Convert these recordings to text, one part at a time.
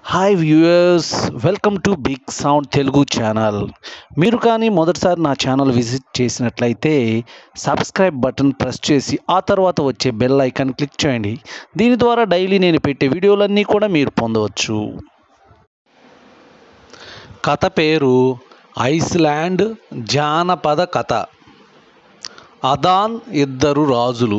Hi viewers welcome to big sound Telugu channel మీరు కానీ మొదటిసారి నా ఛానల్ విజిట్ చేసినట్లయితే సబ్స్క్రైబ్ బటన్ ప్రెస్ చేసి ఆ తర్వాత వచ్చే బెల్ ఐకాన్ క్లిక్ చేయండి దీని ద్వారా డైలీ నేను పెట్టే వీడియోలన్నీ కూడా మీరు పొందవచ్చు కథ పేరు ఐస్లాండ్ జానపద కథ అదాన్ ఇద్దరు రాజులు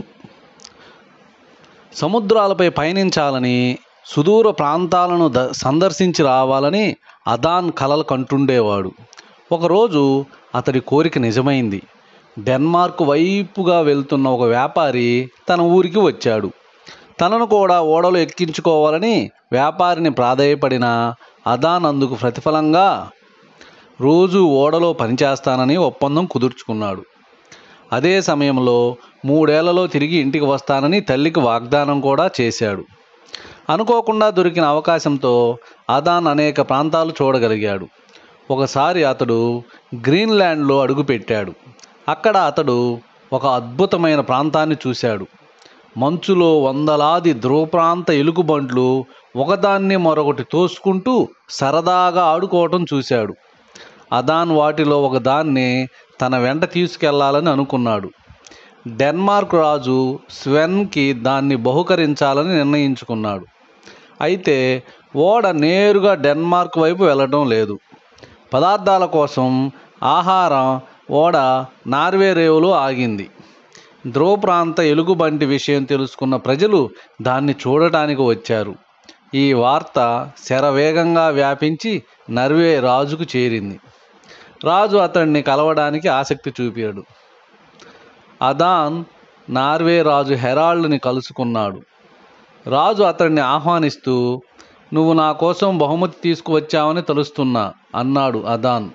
సముద్రాలపై పయనించాలని సుదూర ప్రాంతాలను ద సందర్శించి రావాలని అదాన్ కలలు కంటుండేవాడు ఒకరోజు అతడి కోరిక నిజమైంది డెన్మార్క్ వైపుగా వెళ్తున్న ఒక వ్యాపారి తన ఊరికి వచ్చాడు తనను కూడా ఓడలు ఎక్కించుకోవాలని వ్యాపారిని ప్రాధేయపడిన అదాన్ అందుకు ప్రతిఫలంగా రోజు ఓడలో పనిచేస్తానని ఒప్పందం కుదుర్చుకున్నాడు అదే సమయంలో మూడేళ్లలో తిరిగి ఇంటికి వస్తానని తల్లికి వాగ్దానం కూడా చేశాడు అనుకోకుండా దొరికిన అవకాశంతో అదాన్ అనేక ప్రాంతాలు చూడగలిగాడు ఒకసారి అతడు గ్రీన్లాండ్లో అడుగుపెట్టాడు అక్కడ అతడు ఒక అద్భుతమైన ప్రాంతాన్ని చూశాడు మంచులో వందలాది ధ్రువప్రాంత ఎలుగుబంట్లు ఒకదాన్ని మరొకటి తోసుకుంటూ సరదాగా ఆడుకోవటం చూశాడు అదాన్ వాటిలో ఒకదాన్ని తన వెంట తీసుకెళ్లాలని అనుకున్నాడు డెన్మార్క్ రాజు స్వెన్కి దాన్ని బహుకరించాలని నిర్ణయించుకున్నాడు అయితే ఓడ నేరుగా డెన్మార్క్ వైపు వెళ్ళడం లేదు పదార్థాల కోసం ఆహారం ఓడ నార్వే రేవులో ఆగింది ధ్రువ ప్రాంత ఎలుగుబంటి విషయం తెలుసుకున్న ప్రజలు దాన్ని చూడటానికి వచ్చారు ఈ వార్త శరవేగంగా వ్యాపించి నర్వే రాజుకు చేరింది రాజు అతన్ని కలవడానికి ఆసక్తి చూపాడు అదాన్ నార్వే రాజు హెరాల్డ్ని కలుసుకున్నాడు రాజు అతన్ని ఆహ్వానిస్తూ నువ్వు నా కోసం బహుమతి తీసుకువచ్చావని తెలుస్తున్నా అన్నాడు అదాన్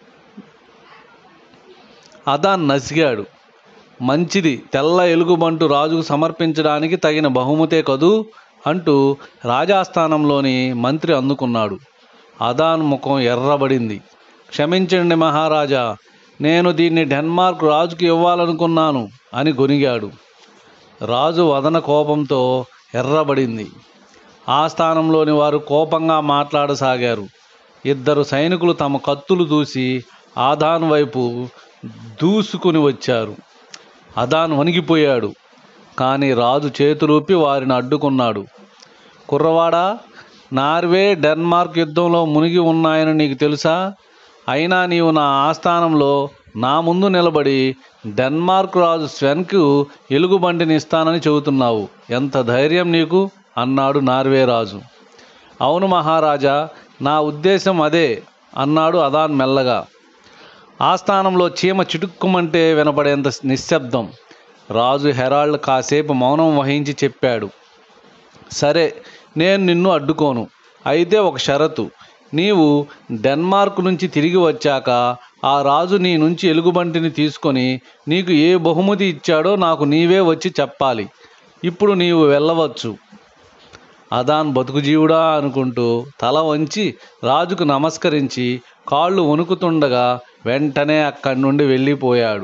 అదాన్ నసిగాడు మంచిది తెల్ల ఎలుగుబంటు రాజుకు సమర్పించడానికి తగిన బహుమతే కదూ అంటూ రాజాస్థానంలోని మంత్రి అందుకున్నాడు అదాన్ ముఖం ఎర్రబడింది క్షమించండి మహారాజా నేను దీన్ని డెన్మార్క్ రాజుకు ఇవ్వాలనుకున్నాను అని గొనిగాడు రాజు వదన కోపంతో ఎర్రబడింది ఆ స్థానంలోని వారు కోపంగా మాట్లాడసాగారు ఇద్దరు సైనికులు తమ కత్తులు దూసి ఆదాన్ వైపు దూసుకుని వచ్చారు అదాన్ వణిగిపోయాడు కానీ రాజు చేతులూపి వారిని అడ్డుకున్నాడు కుర్రవాడా నార్వే డెన్మార్క్ యుద్ధంలో మునిగి ఉన్నాయని నీకు తెలుసా అయినా నీవు నా ఆస్థానంలో నా ముందు నిలబడి డెన్మార్క్ రాజు స్వెన్కు ఎలుగుబంటిని ఇస్తానని చెబుతున్నావు ఎంత ధైర్యం నీకు అన్నాడు నార్వే రాజు అవును మహారాజా నా ఉద్దేశం అదే అన్నాడు అదాన్ మెల్లగా ఆస్థానంలో చీమ చిటుక్కుమంటే వినపడేంత నిశ్శబ్దం రాజు హెరాల్డ్ కాసేపు మౌనం వహించి చెప్పాడు సరే నేను నిన్ను అడ్డుకోను అయితే ఒక షరతు నీవు డెన్మార్క్ నుంచి తిరిగి వచ్చాక ఆ రాజు నీ నుంచి ఎలుగుబంటిని తీసుకొని నీకు ఏ బహుమతి ఇచ్చాడో నాకు నీవే వచ్చి చెప్పాలి ఇప్పుడు నీవు వెళ్ళవచ్చు అదాన్ బతుకుజీవుడా అనుకుంటూ తల వంచి రాజుకు నమస్కరించి కాళ్ళు వణుకుతుండగా వెంటనే అక్కడి నుండి వెళ్ళిపోయాడు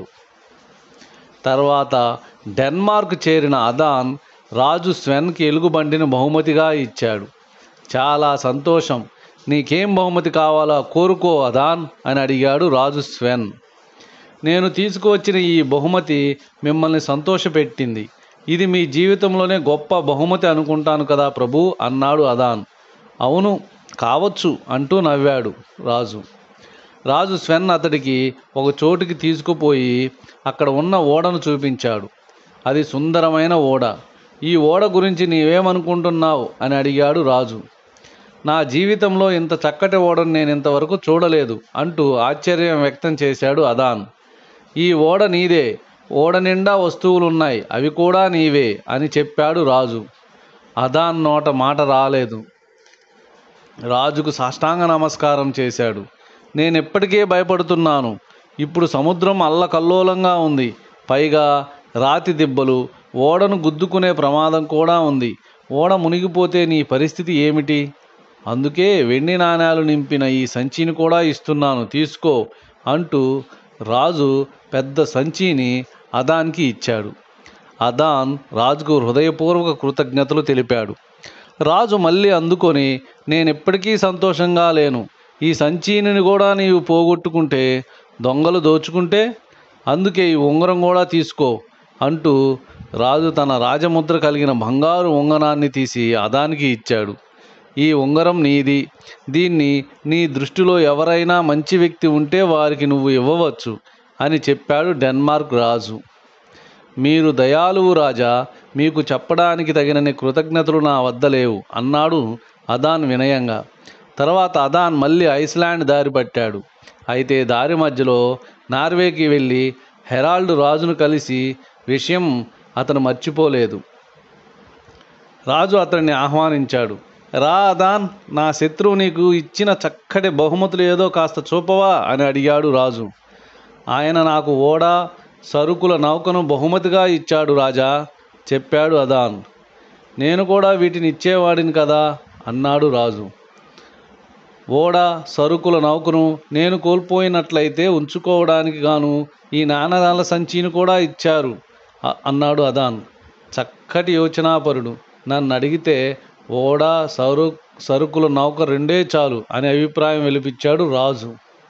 తర్వాత డెన్మార్క్ చేరిన అదాన్ రాజు స్వెన్కి ఎలుగుబంటిని బహుమతిగా ఇచ్చాడు చాలా సంతోషం నీకేం బహుమతి కావాలో కోరుకో అదాన్ అని అడిగాడు రాజు స్వెన్ నేను తీసుకువచ్చిన ఈ బహుమతి మిమ్మల్ని సంతోషపెట్టింది ఇది మీ జీవితంలోనే గొప్ప బహుమతి అనుకుంటాను కదా ప్రభు అన్నాడు అదాన్ అవును కావచ్చు అంటూ నవ్వాడు రాజు రాజు స్వెన్ అతడికి ఒక చోటుకి తీసుకుపోయి అక్కడ ఉన్న ఓడను చూపించాడు అది సుందరమైన ఓడ ఈ ఓడ గురించి నీవేమనుకుంటున్నావు అని అడిగాడు రాజు నా జీవితంలో ఇంత చక్కటి ఓడను నేను ఇంతవరకు చూడలేదు అంటూ ఆశ్చర్యం వ్యక్తం చేశాడు అదాన్ ఈ ఓడ నీదే ఓడ నిండా వస్తువులు ఉన్నాయి అవి కూడా నీవే అని చెప్పాడు రాజు అదాన్ నోట మాట రాలేదు రాజుకు సాష్టాంగ నమస్కారం చేశాడు నేను ఎప్పటికే భయపడుతున్నాను ఇప్పుడు సముద్రం అల్లకల్లోలంగా ఉంది పైగా రాతి దిబ్బలు ఓడను గుద్దుకునే ప్రమాదం కూడా ఉంది ఓడ మునిగిపోతే నీ పరిస్థితి ఏమిటి అందుకే వెండి నాణ్యాలు నింపిన ఈ సంచిని కూడా ఇస్తున్నాను తీసుకో అంటూ రాజు పెద్ద సంచిని అదాన్కి ఇచ్చాడు అదాన్ రాజుకు హృదయపూర్వక కృతజ్ఞతలు తెలిపాడు రాజు మళ్ళీ అందుకొని నేను ఎప్పటికీ సంతోషంగా లేను ఈ సంచీని కూడా నీవు పోగొట్టుకుంటే దొంగలు దోచుకుంటే అందుకే ఈ ఉంగరం కూడా తీసుకో అంటూ రాజు తన రాజముద్ర కలిగిన బంగారు ఉంగరాన్ని తీసి అదానికి ఇచ్చాడు ఈ ఉంగరం నీది దీన్ని నీ దృష్టిలో ఎవరైనా మంచి వ్యక్తి ఉంటే వారికి నువ్వు ఇవ్వవచ్చు అని చెప్పాడు డెన్మార్క్ రాజు మీరు దయాలువు రాజా మీకు చెప్పడానికి తగినన్ని కృతజ్ఞతలు నా వద్ద లేవు అన్నాడు అదాన్ వినయంగా తర్వాత అదాన్ మళ్ళీ ఐస్లాండ్ దారి పట్టాడు అయితే దారి మధ్యలో నార్వేకి వెళ్ళి హెరాల్డ్ రాజును కలిసి విషయం అతను మర్చిపోలేదు రాజు అతన్ని ఆహ్వానించాడు రా అదాన్ నా శత్రువు నీకు ఇచ్చిన చక్కటి బహుమతులు ఏదో కాస్త చూపవా అని అడిగాడు రాజు ఆయన నాకు ఓడ సరుకుల నౌకను బహుమతిగా ఇచ్చాడు రాజా చెప్పాడు అదాన్ నేను కూడా వీటిని ఇచ్చేవాడిని కదా అన్నాడు రాజు ఓడ సరుకుల నౌకను నేను కోల్పోయినట్లయితే ఉంచుకోవడానికి గాను ఈ నాణాల సంచిని కూడా ఇచ్చారు అ- అన్నాడు అదాన్ చక్కటి యోచనాపరుడు నన్ను అడిగితే ఓడ సరు సరుకుల నౌక రెండే చాలు అనే అభిప్రాయం వెలిపించాడు రాజు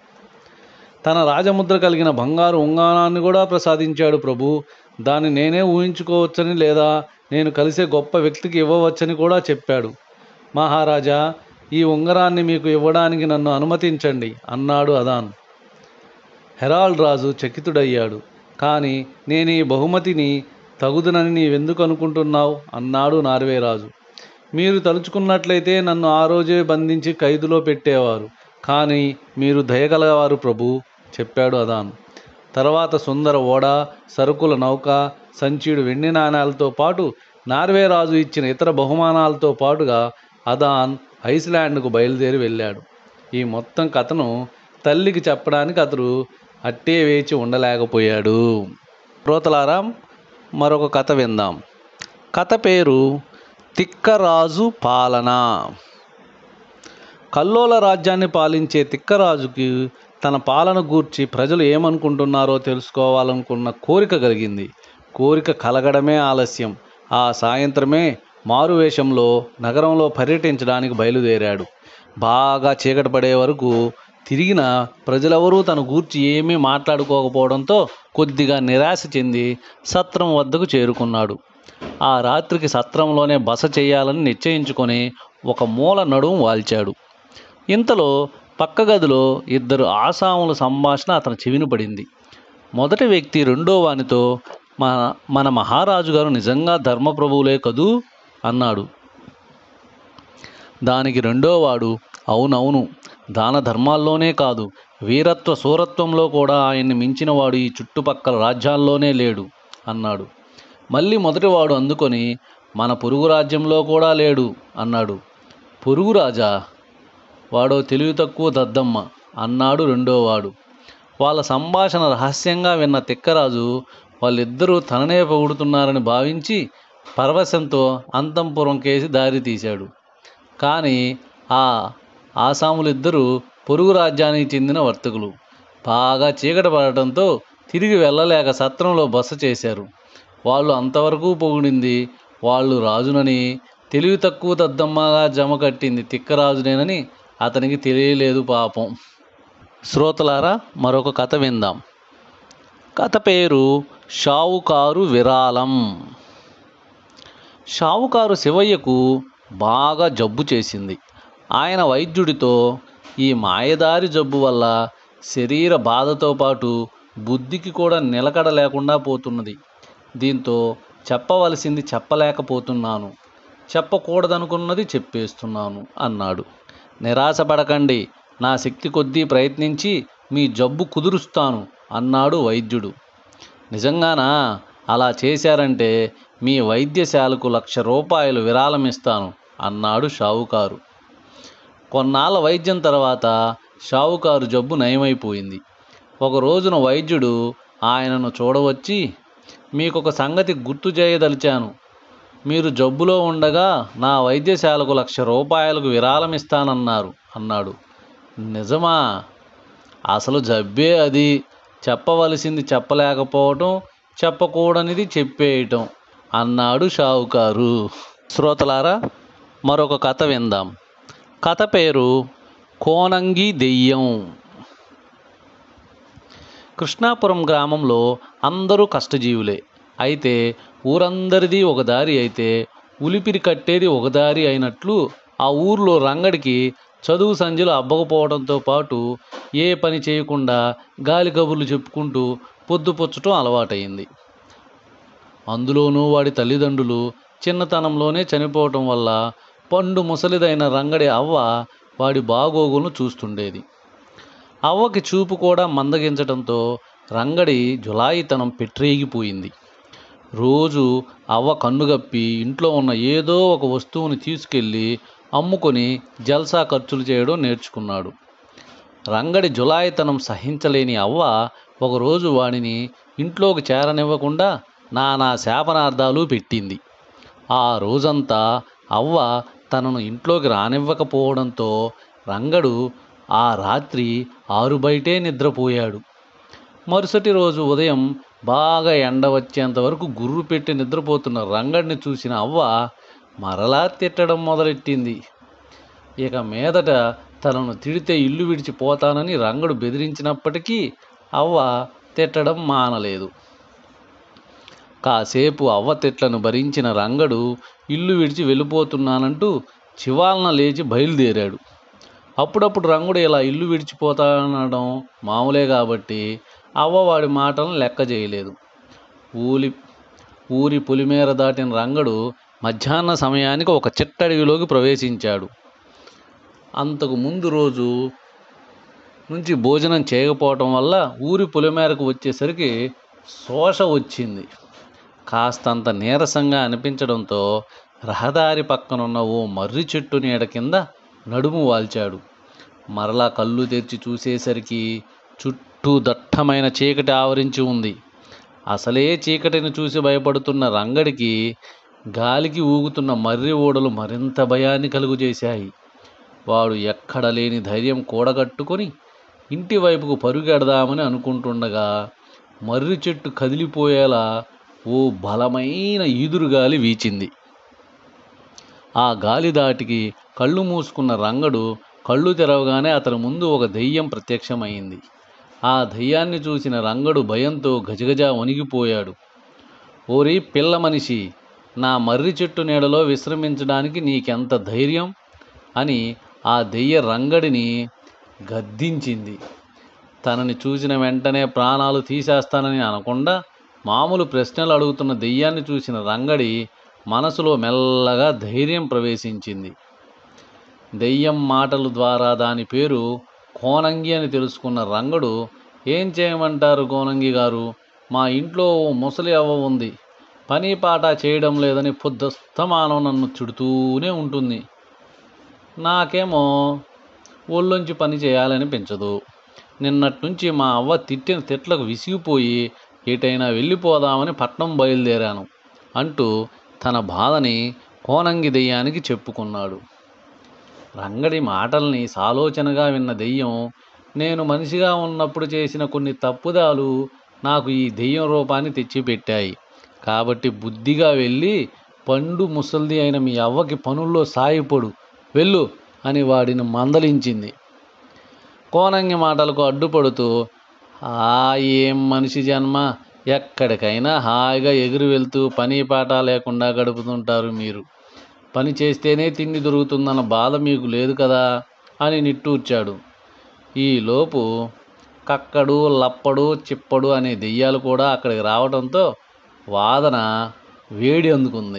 తన రాజముద్ర కలిగిన బంగారు ఉంగరాన్ని కూడా ప్రసాదించాడు ప్రభు దాన్ని నేనే ఊహించుకోవచ్చని లేదా నేను కలిసే గొప్ప వ్యక్తికి ఇవ్వవచ్చని కూడా చెప్పాడు మహారాజా ఈ ఉంగరాన్ని మీకు ఇవ్వడానికి నన్ను అనుమతించండి అన్నాడు అదాన్ హెరాల్డ్ రాజు చకితుడయ్యాడు కానీ నేను ఈ బహుమతిని తగుదనని నీవెందుకు అనుకుంటున్నావు అన్నాడు నార్వే రాజు మీరు తలుచుకున్నట్లయితే నన్ను ఆ రోజే బంధించి ఖైదులో పెట్టేవారు కానీ మీరు దయగలవారు ప్రభు చెప్పాడు అదాన్ తర్వాత సుందర ఓడ సరుకుల నౌక సంచీడు వెండి నాణాలతో పాటు నార్వే రాజు ఇచ్చిన ఇతర బహుమానాలతో పాటుగా అదాన్ ఐస్లాండ్కు బయలుదేరి వెళ్ళాడు ఈ మొత్తం కథను తల్లికి చెప్పడానికి అతడు అట్టే వేచి ఉండలేకపోయాడు శ్రోతలారా మరొక కథ విందాం కథ పేరు తిక్కరాజు పాలన కల్లోల రాజ్యాన్ని పాలించే తిక్కరాజుకి తన పాలన గూర్చి ప్రజలు ఏమనుకుంటున్నారో తెలుసుకోవాలనుకున్న కోరిక కలిగింది కోరిక కలగడమే ఆలస్యం ఆ సాయంత్రమే మారువేషంలో నగరంలో పర్యటించడానికి బయలుదేరాడు బాగా చీకటి పడే వరకు తిరిగిన ప్రజలెవరూ తన గూర్చి ఏమీ మాట్లాడుకోకపోవడంతో కొద్దిగా నిరాశ చెంది సత్రం వద్దకు చేరుకున్నాడు ఆ రాత్రికి సత్రంలోనే బస చేయాలని నిశ్చయించుకొని ఒక మూల నడుము వాల్చాడు ఇంతలో పక్క గదిలో ఇద్దరు ఆసాముల సంభాషణ అతని చెవిని పడింది మొదటి వ్యక్తి రెండో వానితో మన మన మహారాజు గారు నిజంగా ధర్మప్రభువులే కదూ అన్నాడు దానికి రెండోవాడు అవునవును దాన ధర్మాల్లోనే కాదు వీరత్వ సూరత్వంలో కూడా ఆయన్ని మించినవాడు ఈ చుట్టుపక్కల రాజ్యాల్లోనే లేడు అన్నాడు మళ్ళీ మొదటివాడు అందుకొని మన పొరుగు రాజ్యంలో కూడా లేడు అన్నాడు పొరుగు రాజా వాడో తెలివి తక్కువ దద్దమ్మ అన్నాడు రెండోవాడు వాళ్ళ సంభాషణ రహస్యంగా విన్న తిక్కరాజు వాళ్ళిద్దరూ తననే పొగుడుతున్నారని భావించి పరవశంతో అంతంపురం కేసి దారి తీశాడు కానీ ఆ ఆసాములిద్దరూ పొరుగు రాజ్యానికి చెందిన వర్తకులు బాగా చీకటి పడటంతో తిరిగి వెళ్ళలేక సత్రంలో బస చేశారు వాళ్ళు అంతవరకు పొగిడింది వాళ్ళు రాజునని తెలివి తక్కువ దద్దమ్మగా జమ కట్టింది తిక్కరాజునేనని అతనికి తెలియలేదు పాపం శ్రోతలారా మరొక కథ విందాం కథ పేరు షావుకారు విరాళం షావుకారు శివయ్యకు బాగా జబ్బు చేసింది ఆయన వైద్యుడితో ఈ మాయదారి జబ్బు వల్ల శరీర బాధతో పాటు బుద్ధికి కూడా నిలకడ లేకుండా పోతున్నది దీంతో చెప్పవలసింది చెప్పలేకపోతున్నాను చెప్పకూడదనుకున్నది చెప్పేస్తున్నాను అన్నాడు నిరాశపడకండి నా శక్తి కొద్దీ ప్రయత్నించి మీ జబ్బు కుదురుస్తాను అన్నాడు వైద్యుడు నిజంగానా అలా చేశారంటే మీ వైద్యశాలకు లక్ష రూపాయలు విరాళం ఇస్తాను అన్నాడు షావుకారు కొన్నాళ్ళ వైద్యం తర్వాత షావుకారు జబ్బు నయమైపోయింది ఒక రోజున వైద్యుడు ఆయనను చూడవచ్చి మీకు ఒక సంగతి గుర్తు చేయదలిచాను మీరు జబ్బులో ఉండగా నా వైద్యశాలకు లక్ష రూపాయలకు విరాళం ఇస్తానన్నారు అన్నాడు నిజమా అసలు జబ్బే అది చెప్పవలసింది చెప్పలేకపోవటం చెప్పకూడనిది చెప్పేయటం అన్నాడు షావుకారు శ్రోతలారా మరొక కథ విందాం కథ పేరు కోనంగి దెయ్యం కృష్ణాపురం గ్రామంలో అందరూ కష్టజీవులే అయితే ఊరందరిది ఒక దారి అయితే ఉలిపిరి కట్టేది ఒక దారి అయినట్లు ఆ ఊర్లో రంగడికి చదువు సంధ్యలు అబ్బకపోవడంతో పాటు ఏ పని చేయకుండా గాలి కబుర్లు చెప్పుకుంటూ పొద్దుపుచ్చటం అలవాటైంది అందులోనూ వాడి తల్లిదండ్రులు చిన్నతనంలోనే చనిపోవటం వల్ల పండు ముసలిదైన రంగడి అవ్వ వాడి బాగోగులను చూస్తుండేది అవ్వకి చూపు కూడా మందగించడంతో రంగడి జులాయితనం పెట్టరేగిపోయింది రోజు అవ్వ కన్నుగప్పి ఇంట్లో ఉన్న ఏదో ఒక వస్తువుని తీసుకెళ్ళి అమ్ముకొని జల్సా ఖర్చులు చేయడం నేర్చుకున్నాడు రంగడి జులాయితనం సహించలేని అవ్వ ఒకరోజు వాడిని ఇంట్లోకి చేరనివ్వకుండా నానా శాపనార్థాలు పెట్టింది ఆ రోజంతా అవ్వ తనను ఇంట్లోకి రానివ్వకపోవడంతో రంగడు ఆ రాత్రి ఆరు బయటే నిద్రపోయాడు మరుసటి రోజు ఉదయం బాగా ఎండ వచ్చేంత వరకు గుర్రు పెట్టి నిద్రపోతున్న రంగడిని చూసిన అవ్వ మరలా తిట్టడం మొదలెట్టింది ఇక మీదట తనను తిడితే ఇల్లు విడిచిపోతానని రంగడు బెదిరించినప్పటికీ అవ్వ తిట్టడం మానలేదు కాసేపు అవ్వ తిట్లను భరించిన రంగడు ఇల్లు విడిచి వెళ్ళిపోతున్నానంటూ చివాలన లేచి బయలుదేరాడు అప్పుడప్పుడు రంగుడు ఇలా ఇల్లు విడిచిపోతానడం మామూలే కాబట్టి అవ్వ వాడి మాటలను లెక్క చేయలేదు ఊలి ఊరి పులిమేర దాటిన రంగడు మధ్యాహ్న సమయానికి ఒక చిట్టడవిలోకి ప్రవేశించాడు అంతకు ముందు రోజు నుంచి భోజనం చేయకపోవటం వల్ల ఊరి పొలిమేరకు వచ్చేసరికి శోష వచ్చింది కాస్తంత నీరసంగా అనిపించడంతో రహదారి పక్కనున్న ఓ మర్రి చెట్టు నీడ కింద నడుము వాల్చాడు మరలా కళ్ళు తెరిచి చూసేసరికి చుట్టూ దట్టమైన చీకటి ఆవరించి ఉంది అసలే చీకటిని చూసి భయపడుతున్న రంగడికి గాలికి ఊగుతున్న మర్రి ఓడలు మరింత భయాన్ని కలుగజేశాయి వాడు ఎక్కడ లేని ధైర్యం కూడగట్టుకొని ఇంటి వైపుకు పరుగెడదామని అనుకుంటుండగా మర్రి చెట్టు కదిలిపోయేలా ఓ బలమైన ఈదురుగాలి వీచింది ఆ గాలి దాటికి కళ్ళు మూసుకున్న రంగడు కళ్ళు తెరవగానే అతని ముందు ఒక దెయ్యం ప్రత్యక్షమైంది ఆ దెయ్యాన్ని చూసిన రంగడు భయంతో గజగజ వణిగిపోయాడు ఓరి పిల్ల మనిషి నా మర్రి చెట్టు నీడలో విశ్రమించడానికి నీకెంత ధైర్యం అని ఆ దెయ్య రంగడిని గద్దించింది తనని చూసిన వెంటనే ప్రాణాలు తీసేస్తానని అనకుండా మామూలు ప్రశ్నలు అడుగుతున్న దెయ్యాన్ని చూసిన రంగడి మనసులో మెల్లగా ధైర్యం ప్రవేశించింది దెయ్యం మాటల ద్వారా దాని పేరు కోనంగి అని తెలుసుకున్న రంగడు ఏం చేయమంటారు కోనంగి గారు మా ఇంట్లో ఓ ముసలి అవ్వ ఉంది పని పాట చేయడం లేదని పొద్దుస్తమానం నన్ను చుడుతూనే ఉంటుంది నాకేమో ఒళ్ళొంచి పని చేయాలనిపించదు నిన్నటి నుంచి మా అవ్వ తిట్టిన తిట్లకు విసిగిపోయి ఎటైనా వెళ్ళిపోదామని పట్నం బయలుదేరాను అంటూ తన బాధని కోనంగి దెయ్యానికి చెప్పుకున్నాడు రంగడి మాటల్ని సాలోచనగా విన్న దెయ్యం నేను మనిషిగా ఉన్నప్పుడు చేసిన కొన్ని తప్పుదాలు నాకు ఈ దెయ్యం రూపాన్ని తెచ్చిపెట్టాయి కాబట్టి బుద్ధిగా వెళ్ళి పండు ముసల్ది అయిన మీ అవ్వకి పనుల్లో సాయపడు వెళ్ళు అని వాడిని మందలించింది కోనంగి మాటలకు అడ్డుపడుతూ ఆ ఏం మనిషి జన్మ ఎక్కడికైనా హాయిగా ఎగురు వెళ్తూ పని పాట లేకుండా గడుపుతుంటారు మీరు పని చేస్తేనే తిండి దొరుకుతుందన్న బాధ మీకు లేదు కదా అని నిట్టూర్చాడు ఈలోపు కక్కడు లప్పడు చిప్పడు అనే దెయ్యాలు కూడా అక్కడికి రావడంతో వాదన వేడి అందుకుంది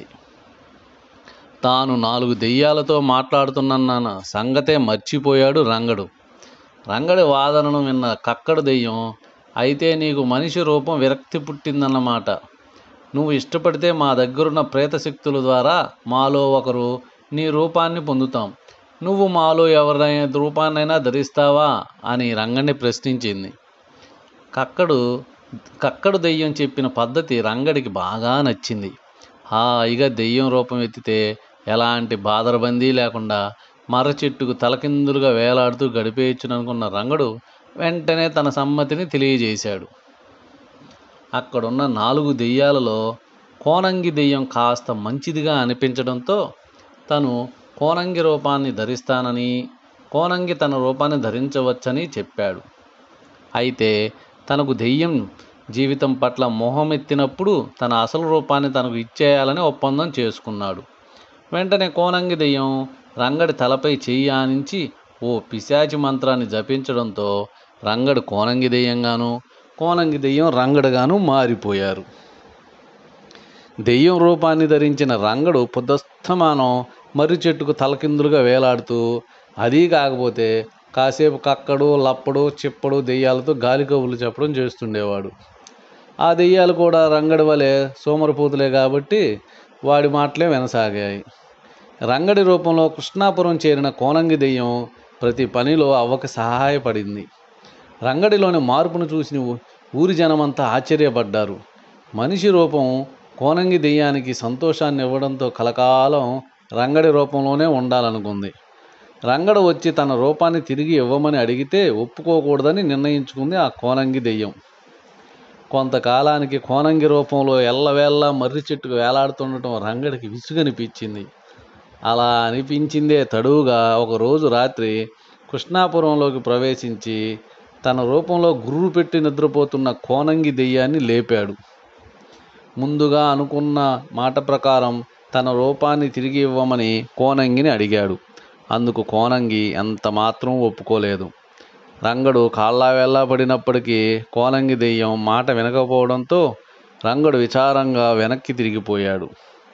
తాను నాలుగు దెయ్యాలతో మాట్లాడుతున్న సంగతే మర్చిపోయాడు రంగడు రంగడి వాదనను విన్న కక్కడు దెయ్యం అయితే నీకు మనిషి రూపం విరక్తి పుట్టిందన్నమాట నువ్వు ఇష్టపడితే మా దగ్గరున్న ప్రేతశక్తుల ద్వారా మాలో ఒకరు నీ రూపాన్ని పొందుతాం నువ్వు మాలో ఎవరైనా రూపాన్నైనా ధరిస్తావా అని రంగడిని ప్రశ్నించింది కక్కడు కక్కడు దెయ్యం చెప్పిన పద్ధతి రంగడికి బాగా నచ్చింది హాయిగా దెయ్యం రూపం ఎత్తితే ఎలాంటి బాదరబందీ లేకుండా మర్ర చెట్టుకు తలకిందులుగా వేలాడుతూ గడిపేయచ్చుననుకున్న రంగడు వెంటనే తన సమ్మతిని తెలియజేశాడు అక్కడున్న నాలుగు దెయ్యాలలో కోనంగి దెయ్యం కాస్త మంచిదిగా అనిపించడంతో తను కోనంగి రూపాన్ని ధరిస్తానని కోనంగి తన రూపాన్ని ధరించవచ్చని చెప్పాడు అయితే తనకు దెయ్యం జీవితం పట్ల మోహం ఎత్తినప్పుడు తన అసలు రూపాన్ని తనకు ఇచ్చేయాలని ఒప్పందం చేసుకున్నాడు వెంటనే కోనంగి దెయ్యం రంగడి తలపై చెయ్యి ఆనించి ఓ పిశాచి మంత్రాన్ని జపించడంతో రంగడు కోనంగి దెయ్యంగాను కోనంగి దెయ్యం రంగడుగాను మారిపోయారు దెయ్యం రూపాన్ని ధరించిన రంగడు పొద్దస్తమానం మర్రి చెట్టుకు తలకిందులుగా వేలాడుతూ అదీ కాకపోతే కాసేపు కక్కడు లప్పడు చిప్పడు దెయ్యాలతో గాలి కబుర్లు చెప్పడం చేస్తుండేవాడు ఆ దెయ్యాలు కూడా రంగడి వలె సోమరపోతులే కాబట్టి వాడి మాటలే వినసాగాయి రంగడి రూపంలో కృష్ణాపురం చేరిన కోనంగి దెయ్యం ప్రతి పనిలో అవ్వకి సహాయపడింది రంగడిలోని మార్పును చూసిన ఊ- ఊరి జనమంతా ఆశ్చర్యపడ్డారు మనిషి రూపం కోనంగి దెయ్యానికి సంతోషాన్ని ఇవ్వడంతో కలకాలం రంగడి రూపంలోనే ఉండాలనుకుంది రంగడు వచ్చి తన రూపాన్ని తిరిగి ఇవ్వమని అడిగితే ఒప్పుకోకూడదని నిర్ణయించుకుంది ఆ కోనంగి దెయ్యం కొంతకాలానికి కోనంగి రూపంలో ఎల్లవేళ్ళ మర్రి చెట్టుకు వేలాడుతుండటం రంగడికి విసుగనిపించింది అలా అనిపించిందే తడువుగా ఒకరోజు రాత్రి కృష్ణాపురంలోకి ప్రవేశించి తన రూపంలో గుర్రు పెట్టి నిద్రపోతున్న కోనంగి దెయ్యాన్ని లేపాడు ముందుగా అనుకున్న మాట ప్రకారం తన రూపాన్ని తిరిగి ఇవ్వమని కోనంగిని అడిగాడు అందుకు కోనంగి ఎంత మాత్రం ఒప్పుకోలేదు రంగడు కాళ్ళా వెళ్ళా పడినప్పటికీ కోనంగి దెయ్యం మాట వినకపోవడంతో రంగడు విచారంగా వెనక్కి తిరిగిపోయాడు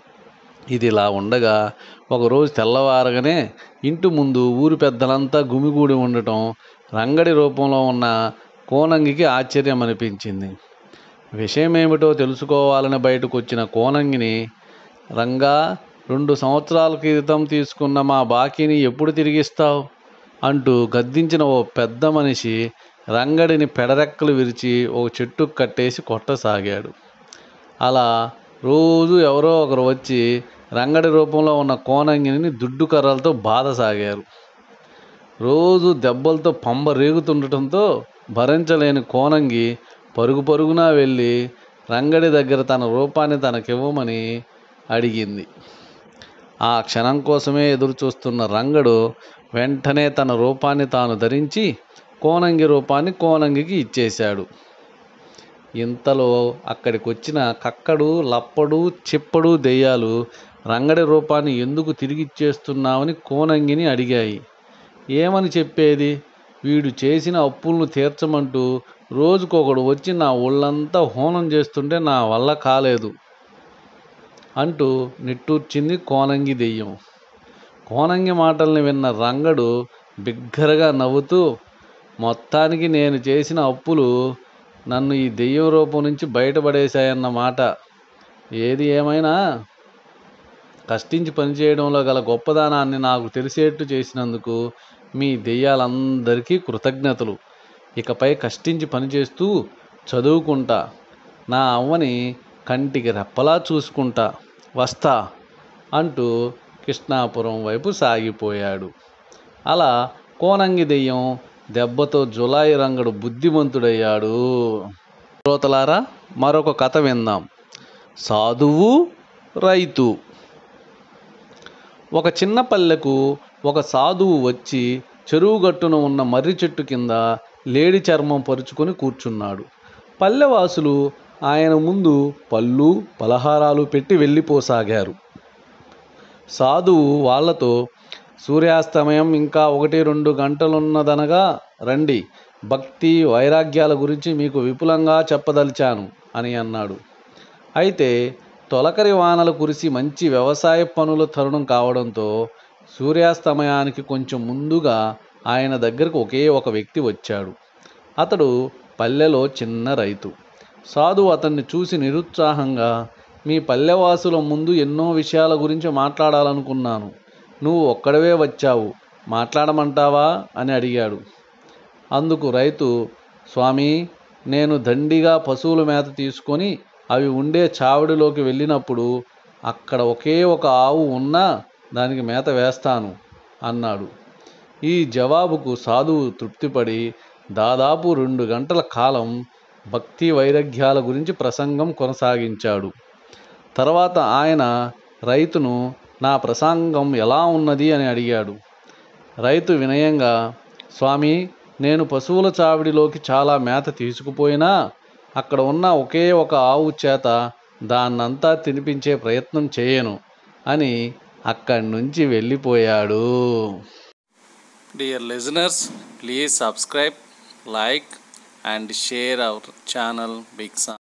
ఇది ఇలా ఉండగా ఒకరోజు తెల్లవారగానే ఇంటి ముందు ఊరి పెద్దలంతా గుమిగూడి ఉండటం రంగడి రూపంలో ఉన్న కోనంగికి ఆశ్చర్యం అనిపించింది విషయం ఏమిటో తెలుసుకోవాలని బయటకు వచ్చిన కోనంగిని రంగా రెండు సంవత్సరాల క్రితం తీసుకున్న మా బాకీని ఎప్పుడు తిరిగిస్తావు అంటూ గద్దించిన ఓ పెద్ద మనిషి రంగడిని పెడరెక్కలు విరిచి ఓ చెట్టుకు కట్టేసి కొట్టసాగాడు అలా రోజు ఎవరో ఒకరు వచ్చి రంగడి రూపంలో ఉన్న కోనంగిని దుడ్డు కర్రలతో బాధసాగారు రోజు దెబ్బలతో పంబ రేగుతుండటంతో భరించలేని కోనంగి పరుగు పరుగున వెళ్ళి రంగడి దగ్గర తన రూపాన్ని తనకివ్వమని అడిగింది ఆ క్షణం కోసమే ఎదురు చూస్తున్న రంగడు వెంటనే తన రూపాన్ని తాను ధరించి కోనంగి రూపాన్ని కోనంగికి ఇచ్చేశాడు ఇంతలో అక్కడికి వచ్చిన కక్కడు లప్పడు చిప్పడు దెయ్యాలు రంగడి రూపాన్ని ఎందుకు తిరిగి ఇచ్చేస్తున్నామని కోనంగిని అడిగాయి ఏమని చెప్పేది వీడు చేసిన అప్పులను తీర్చమంటూ రోజుకొకడు వచ్చి నా ఒళ్ళంతా హోనం చేస్తుంటే నా వల్ల కాలేదు అంటూ నిట్టూర్చింది కోనంగి దెయ్యం కోనంగి మాటల్ని విన్న రంగడు బిగ్గరగా నవ్వుతూ మొత్తానికి నేను చేసిన అప్పులు నన్ను ఈ దెయ్యం రూపం నుంచి బయటపడేశాయన్న మాట ఏది ఏమైనా కష్టించి పనిచేయడంలో గల గొప్పదనాన్ని నాకు తెలిసేట్టు చేసినందుకు మీ దెయ్యాలందరికీ కృతజ్ఞతలు ఇకపై కష్టించి పనిచేస్తూ చదువుకుంటా నా అవ్వని కంటికి రెప్పలా చూసుకుంటా వస్తా అంటూ కృష్ణాపురం వైపు సాగిపోయాడు అలా కోనంగి దెయ్యం దెబ్బతో జులాయి రంగడు బుద్ధిమంతుడయ్యాడు శ్రోతలారా మరొక కథ విందాం సాధువు రైతు ఒక చిన్న పల్లెకు ఒక సాధువు వచ్చి చెరువు గట్టున ఉన్న మర్రి చెట్టు కింద లేడి చర్మం పరుచుకొని కూర్చున్నాడు పల్లెవాసులు ఆయన ముందు పళ్ళు పలహారాలు పెట్టి వెళ్ళిపోసాగారు సాధువు వాళ్ళతో సూర్యాస్తమయం ఇంకా ఒకటి రెండు గంటలున్నదనగా రండి భక్తి వైరాగ్యాల గురించి మీకు విపులంగా చెప్పదలిచాను అని అన్నాడు అయితే తొలకరి వానలు కురిసి మంచి వ్యవసాయ పనుల తరుణం కావడంతో సూర్యాస్తమయానికి కొంచెం ముందుగా ఆయన దగ్గరకు ఒకే ఒక వ్యక్తి వచ్చాడు అతడు పల్లెలో చిన్న రైతు సాధువు అతన్ని చూసి నిరుత్సాహంగా మీ పల్లెవాసుల ముందు ఎన్నో విషయాల గురించి మాట్లాడాలనుకున్నాను నువ్వు ఒక్కడవే వచ్చావు మాట్లాడమంటావా అని అడిగాడు అందుకు రైతు స్వామి నేను దండిగా పశువుల మేత తీసుకొని అవి ఉండే చావడిలోకి వెళ్ళినప్పుడు అక్కడ ఒకే ఒక ఆవు ఉన్నా దానికి మేత వేస్తాను అన్నాడు ఈ జవాబుకు సాధువు తృప్తిపడి దాదాపు రెండు గంటల కాలం భక్తి వైరాగ్యాల గురించి ప్రసంగం కొనసాగించాడు తర్వాత ఆయన రైతును నా ప్రసంగం ఎలా ఉన్నది అని అడిగాడు రైతు వినయంగా స్వామి నేను పశువుల చావిడిలోకి చాలా మేత తీసుకుపోయినా అక్కడ ఉన్న ఒకే ఒక ఆవు చేత దాన్నంతా తినిపించే ప్రయత్నం చేయను అని అక్కడి నుంచి వెళ్ళిపోయాడు Dear listeners, please subscribe, like, and share our channel Big Sam.